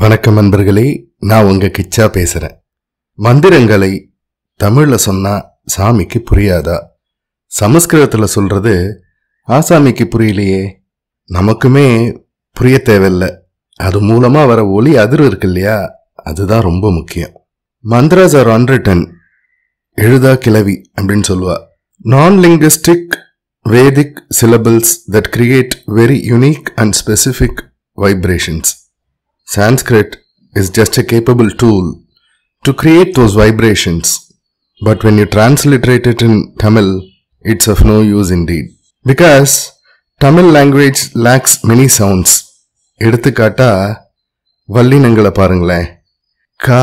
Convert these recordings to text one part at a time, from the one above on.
வணக்கம் நண்பர்களே நான் உங்க கிச்சா பேசுறேன் மந்திரங்களை தமிழ்ல சொன்னா சாமிக்கு புரியாதா சமஸ்கிருதத்துல சொல்றது ஆசாமிக்கு புரியலையே நமக்குமே புரிய தேவையில்ல அது மூலமா வர ஒளி அதிர்வு இருக்கு இல்லையா அதுதான் ரொம்ப முக்கியம் மந்திராஸ் ஆர் அன்ரிட்டன் எழுதா கிளவி அப்படின்னு சொல்லுவா நான் linguistic Vedic syllables that create very unique and specific vibrations Sanskrit is just a capable tool to create those vibrations. But when you transliterate it in Tamil, it's of no use indeed. Because Tamil language lacks many sounds. எடுத்துக்காட்டா வல்லினங்களை பாருங்களேன் க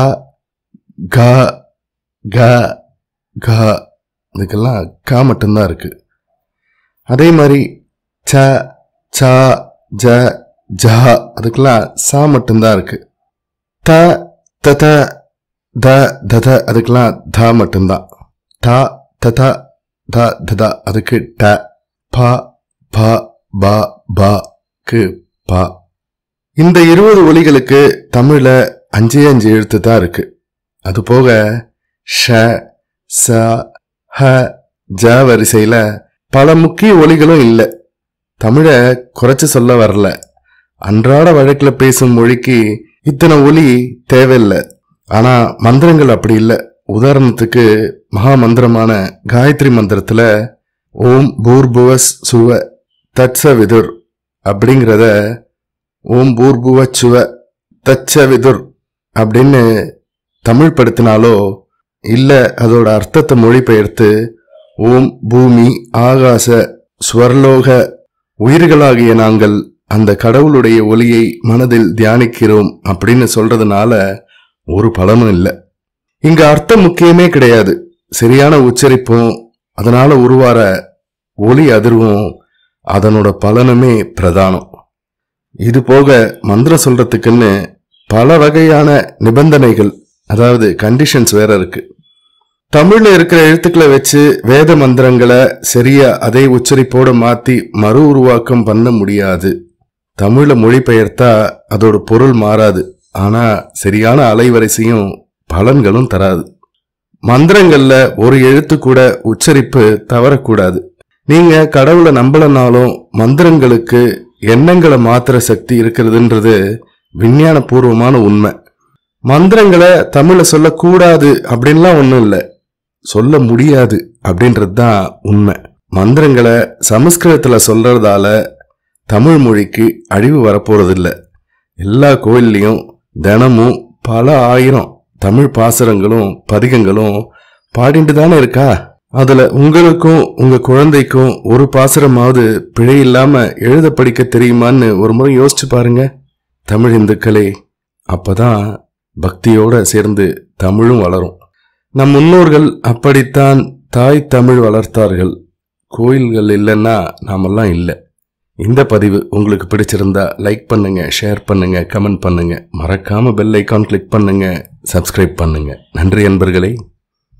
க க க இதுக்கெல்லாம் க மட்டும்தான் இருக்கு அதே மாதிரி ச ச ஜ ஜ அதுக்கெல்லாம் சா மட்டும்தான் இருக்கு த தத த தத அதுக்கெல்லாம் த மட்டும்தான் த தத த தத அதுக்கு ட ப ப ப ப க்கு ப இந்த இருபது ஒலிகளுக்கு தமிழ்ல அஞ்சே அஞ்சு எழுத்து தான் இருக்கு அது போக ஷ ச ஹ ஜ வரிசையில பல முக்கிய ஒலிகளும் இல்லை தமிழை குறைச்சு சொல்ல வரல அன்றாட வழக்குல பேசும் மொழிக்கு இத்தனை ஒலி தேவையில்லை ஆனா மந்திரங்கள் அப்படி இல்லை உதாரணத்துக்கு மகா மந்திரமான காயத்ரி மந்திரத்துல ஓம் பூர்புவஸ் சுவ தட்ச விதுர் அப்படிங்கிறத ஓம் பூர்புவ சுவ தச்ச விதுர் அப்படின்னு தமிழ் படுத்தினாலோ இல்ல அதோட அர்த்தத்தை மொழிபெயர்த்து ஓம் பூமி ஆகாச ஸ்வர்லோக உயிர்களாகிய நாங்கள் அந்த கடவுளுடைய ஒளியை மனதில் தியானிக்கிறோம் அப்படின்னு சொல்றதுனால ஒரு பலனும் இல்லை இங்க அர்த்தம் முக்கியமே கிடையாது சரியான உச்சரிப்பும் அதனால உருவார ஒளி அதிர்வும் அதனோட பலனுமே பிரதானம் இது போக மந்திரம் சொல்றதுக்குன்னு பல வகையான நிபந்தனைகள் அதாவது கண்டிஷன்ஸ் வேற இருக்கு தமிழ்ல இருக்கிற எழுத்துக்களை வச்சு வேத மந்திரங்களை சரியா அதே உச்சரிப்போட மாத்தி மறு உருவாக்கம் பண்ண முடியாது தமிழ்ல மொழிபெயர்த்தா அதோட பொருள் மாறாது ஆனா சரியான அலைவரிசையும் பலன்களும் தராது மந்திரங்கள்ல ஒரு எழுத்து கூட உச்சரிப்பு தவறக்கூடாது நீங்க கடவுளை நம்பலனாலும் மந்திரங்களுக்கு எண்ணங்களை மாத்துற சக்தி இருக்கிறதுன்றது விஞ்ஞான பூர்வமான உண்மை மந்திரங்களை தமிழ்ல சொல்லக்கூடாது அப்படின்லாம் ஒன்றும் இல்லை சொல்ல முடியாது அப்படின்றது தான் உண்மை மந்திரங்களை சமஸ்கிருதத்துல சொல்றதால தமிழ் மொழிக்கு அழிவு வரப்போறதில்ல எல்லா கோயில்லையும் தினமும் பல ஆயிரம் தமிழ் பாசுரங்களும் பதிகங்களும் பாடிட்டு தானே இருக்கா அதுல உங்களுக்கும் உங்க குழந்தைக்கும் ஒரு பாசுரமாவது பிழை இல்லாம எழுத படிக்க தெரியுமான்னு ஒரு முறை யோசிச்சு பாருங்க தமிழ் இந்துக்களே அப்பதான் பக்தியோட சேர்ந்து தமிழும் வளரும் நம் முன்னோர்கள் அப்படித்தான் தாய் தமிழ் வளர்த்தார்கள் கோயில்கள் இல்லைன்னா நாமெல்லாம் இல்லை இந்த பதிவு உங்களுக்கு பிடிச்சிருந்தா லைக் பண்ணுங்க ஷேர் பண்ணுங்க கமெண்ட் பண்ணுங்க மறக்காம பெல் ஐக்கான் கிளிக் பண்ணுங்க சப்ஸ்கிரைப் பண்ணுங்க நன்றி அன்பர்களே